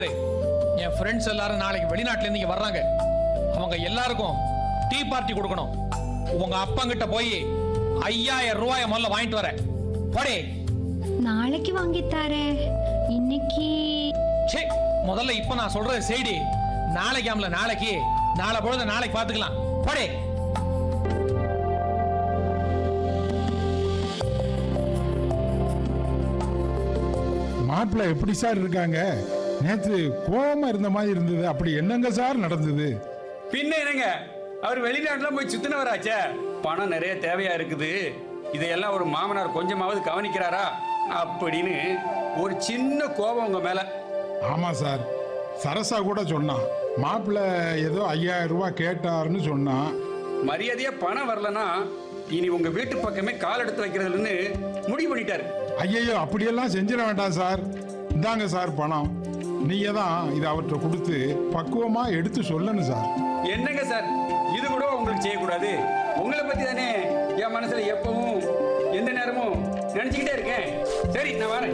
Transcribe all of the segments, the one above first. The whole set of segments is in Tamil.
என் ஃப்ரெண்ட்ஸ் எல்லாரும் நாளைக்கு வெளிநாட்டுல இருந்து இங்க வர்றாங்க அவங்க எல்லாருக்கும் டீ பார்ட்டி கொடுக்கணும் உங்க அப்பங்கிட்ட போய் ஐயாயிரம் ரூபாய முதல்ல வாங்கிட்டு வரேன் போடே நாளைக்கு வாங்கித்தாரே இன்னைக்கு சே முதல்ல இப்ப நான் சொல்றது செய்டி நாளைக்கு ஆமல நாளைக்கு நாளை பொழுது நாளைக்கு பாத்துக்கலாம் போடே மாப்பிள்ளை எப்படி சார் இருக்காங்க நேத்து கோவமா இருந்த மாதிரி இருந்தது அப்படி என்னங்க சார் நடந்தது பின்ன என்னங்க அவர் வெளிநாட்டுல போய் சுத்தினவராச்சே பணம் நிறைய தேவையா இருக்குது இதையெல்லாம் ஒரு மாமனார் கொஞ்சமாவது கவனிக்கிறாரா அப்படின்னு ஒரு சின்ன கோபம் உங்க மேல ஆமா சார் சரசா கூட சொன்னான் மாப்பிள்ளை ஏதோ ஐயாயிரம் ரூபாய் கேட்டாருன்னு சொன்னான் மரியாதையா பணம் வரலன்னா இனி உங்க வீட்டு பக்கமே கால் எடுத்து வைக்கிறதுன்னு முடிவு பண்ணிட்டாரு ஐயையோ அப்படியெல்லாம் செஞ்சிட வேண்டாம் சார் இந்தாங்க சார் பணம் நீங்க தான் இதை அவர்கிட்ட கொடுத்து பக்குவமா எடுத்து சொல்லணும் சார் என்னங்க சார் இது கூட உங்களுக்கு செய்யக்கூடாது உங்களை பத்தி தானே என் மனசுல எப்பவும் எந்த நேரமும் நினைச்சுக்கிட்டே இருக்கேன் சரி நான் வரேன்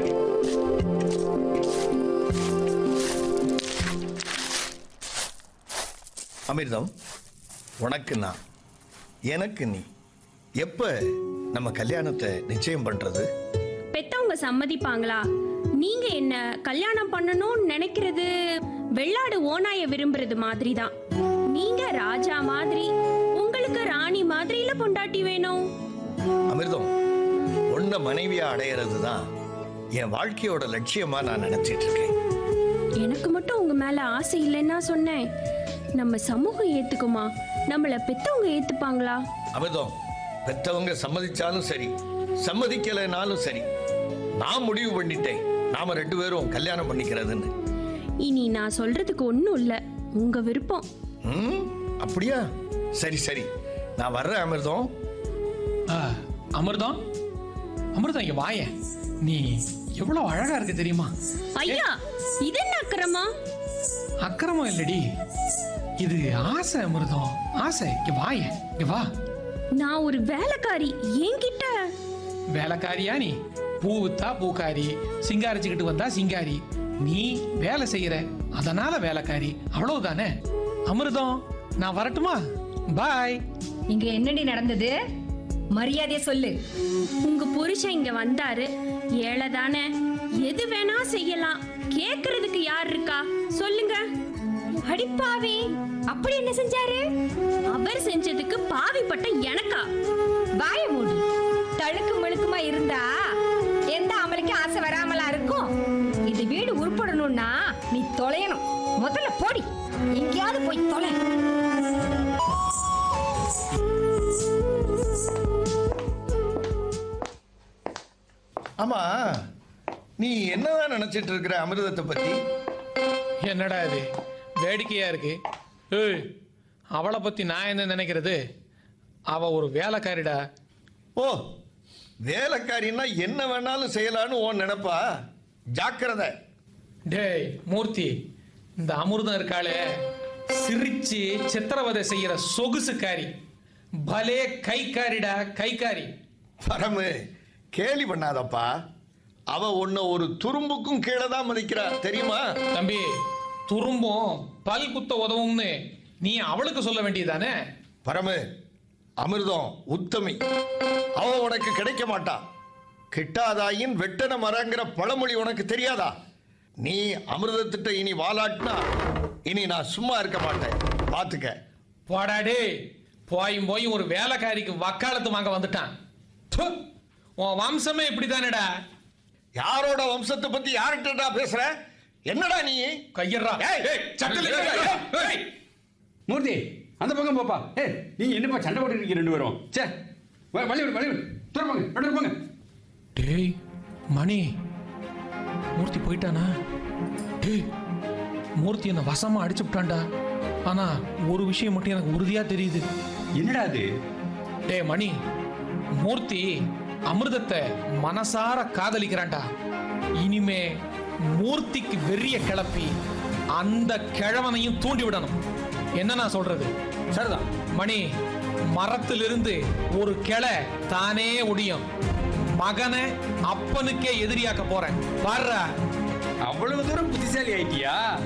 அமிர்தம் உனக்கு நான் எனக்கு நீ எப்ப நம்ம கல்யாணத்தை நிச்சயம் பண்றது பெத்தவங்க சம்மதிப்பாங்களா நீங்க என்ன கல்யாணம் பண்ணணும்னு நினைக்கிறது வெள்ளாடு ஓனாய விரும்புறது மாதிரி தான் நீங்க ராஜா மாதிரி உங்களுக்கு ராணி மாதிரில பொண்டாட்டி வேணும் அமிர்தம் உன்னை மனைவியா அடையிறது தான் என் வாழ்க்கையோட லட்சியமா நான் நினைச்சிட்டு இருக்கேன் எனக்கு மட்டும் உங்க மேல ஆசை இல்லைன்னா சொன்னேன் நம்ம சமூகம் ஏத்துக்குமா நம்மள பெத்தவங்க ஏத்துப்பாங்களா அமிர்தம் பெத்தவங்க சம்மதிச்சாலும் சரி சம்மதிக்கலைனாலும் சரி நான் முடிவு பண்ணிட்டேன் நாம ரெண்டு பேரும் கல்யாணம் பண்ணிக்கிறதுன்னு இனி நான் சொல்றதுக்கு ஒண்ணும் இல்ல உங்க விருப்பம் ம் அப்படியா சரி சரி நான் வர்றேன் அமிர்தம் ஆ, அமிர்தம் அமிர்தம் இங்க வாயேன் நீ எவ்வளவு அழகா இருக்கு தெரியுமா ஐயா இது என்ன அக்கிரமா அக்கிரமம் இல்லடி இது ஆசை அமிர்தம் ஆசை இங்க வாயேன் இங்க வா நான் ஒரு வேலைக்காரி என்கிட்ட வேலைக்காரியா நீ பூ வித்தா பூக்காரி சிங்காரிச்சுக்கிட்டு வந்தா சிங்காரி நீ வேலை செய்யற அதனால வேலைக்காரி அவ்வளவுதானே அமிர்தம் நான் வரட்டுமா பாய் இங்க என்னடி நடந்தது மரியாதைய சொல்லு உங்க புருஷன் இங்க வந்தாரு ஏழை தானே எது வேணா செய்யலாம் கேக்குறதுக்கு யார் இருக்கா சொல்லுங்க அடிப்பாவி அப்படி என்ன செஞ்சாரு அவர் செஞ்சதுக்கு பாவிப்பட்ட எனக்கா வாய மூடு தழுக்கு முழுக்குமா இருந்தா எந்த அமலுக்கு ஆசை வராமலா இருக்கும் இது வீடு உருப்படணும்னா நீ தொலையணும் முதல்ல போடி எங்கேயாவது போய் தொலை ஆமா நீ என்னதான் நினைச்சிட்டு இருக்கிற அமிர்தத்தை பத்தி என்னடா இது வேடிக்கையா இருக்கு ஏய் அவளை பத்தி நான் என்ன நினைக்கிறது அவ ஒரு வேலைக்காரிடா ஓ வேலைக்காரின்னா என்ன வேணாலும் செய்யலான்னு உன் நினைப்பா ஜாக்கிரதை டேய் மூர்த்தி இந்த அமிர்தம் இருக்காளே சிரிச்சு சித்திரவதை செய்யற சொகுசுக்காரி பலே கைக்காரிடா கைக்காரி பரமு கேலி பண்ணாதப்பா அவ உன்னை ஒரு துரும்புக்கும் கீழே தான் மதிக்கிறா தெரியுமா தம்பி துரும்பும் பல் குத்த உதவும்னு நீ அவளுக்கு சொல்ல வேண்டியதானே பரமு அமிர்தம் உத்தமி அவ உனக்கு கிடைக்க மாட்டா கிட்டாதாயின் வெட்டன மரங்கிற பழமொழி உனக்கு தெரியாதா நீ அமிர்தத்திட்ட இனி வாலாட்டினா இனி நான் சும்மா இருக்க மாட்டேன் பாத்துக்க போடா டேய் போயும் போய் ஒரு வேலைக்காரிக்கு வக்காலத்து வாங்க வந்துட்டான் ப்பு, உன் வம்சமே இப்படிதானேடா யாரோட வம்சத்தை பத்தி யார்கிட்டடா பேசுற என்னடா நீ கையறா ஏய், ஏய், சட்டத்துல இருக்க, ஏய், ஏய். மூர்த்தி அந்த பக்கம் போப்பா ஏ நீங்க என்னப்பா சண்டை போட்டு இருக்கீங்க ரெண்டு பேரும் சே வ- வழி விடு வழி விடு தூரம் போங்க ரெண்டு பேரும் போங்க டேய் மணி மூர்த்தி போயிட்டானா டேய் மூர்த்தி என்ன வசமா அடிச்சு விட்டான்டா ஆனா ஒரு விஷயம் மட்டும் எனக்கு உறுதியா தெரியுது என்னடா அது டேய் மணி மூர்த்தி அமிர்தத்தை மனசார காதலிக்கிறான்டா இனிமே மூர்த்திக்கு வெறிய கிளப்பி அந்த கிழவனையும் தூண்டி விடணும் என்ன நான் சொல்றது சரிதான் மணி மரத்திலிருந்து ஒரு கிளை தானே ஒடியும் மகனை அப்பனுக்கே எதிரியாக்க போறேன் பாருடா அவ்வளவு தூரம் புத்திசாலி ஆயிட்டியா